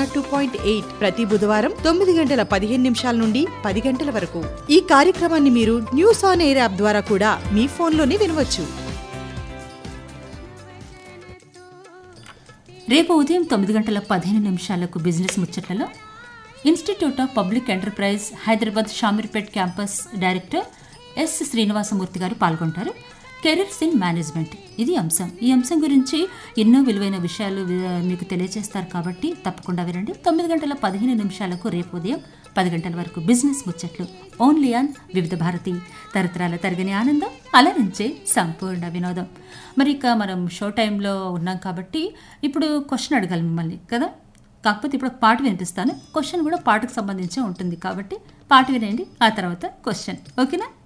two point eight ప్రతి బుధవారం తొమ్మిది గంటల పదిహేను నిమిషాల నుండి పది గంటల వరకు ఈ కార్యక్రమాన్ని మీరు న్యూస్ ఆన్ ఎయిర్ యాప్ ద్వారా కూడా మీ ఫోన్లోనే వినవచ్చు రేపు ఉదయం తొమ్మిది గంటల పదిహేను నిమిషాలకు బిజినెస్ ముచ్చట్లలో institute of public enterprise Hyderabad Shamirpet campus director S Srinivasamurthy garu పాల్గొంటారు కెరీర్స్ ఇన్ మేనేజ్మెంట్ ఇది అంశం ఈ అంశం గురించి ఎన్నో విలువైన విషయాలు వి- మీకు తెలియజేస్తారు కాబట్టి తప్పకుండా వినండి తొమ్మిది గంటల పదిహేను నిమిషాలకు రేపు ఉదయం పది గంటల వరకు బిజినెస్ ముచ్చట్లు ఓన్లీ ఆన్ వివిధ భారతి తరతరాల తరగని ఆనందం అలరించే సంపూర్ణ వినోదం మరి ఇక మనం షో టైంలో ఉన్నాం కాబట్టి ఇప్పుడు క్వశ్చన్ అడగాలి మిమ్మల్ని కదా కాకపోతే ఇప్పుడు ఒక పాట వినిపిస్తాను క్వశ్చన్ కూడా పాటకు సంబంధించి ఉంటుంది కాబట్టి పాట వినండి ఆ తర్వాత క్వశ్చన్ ఓకేనా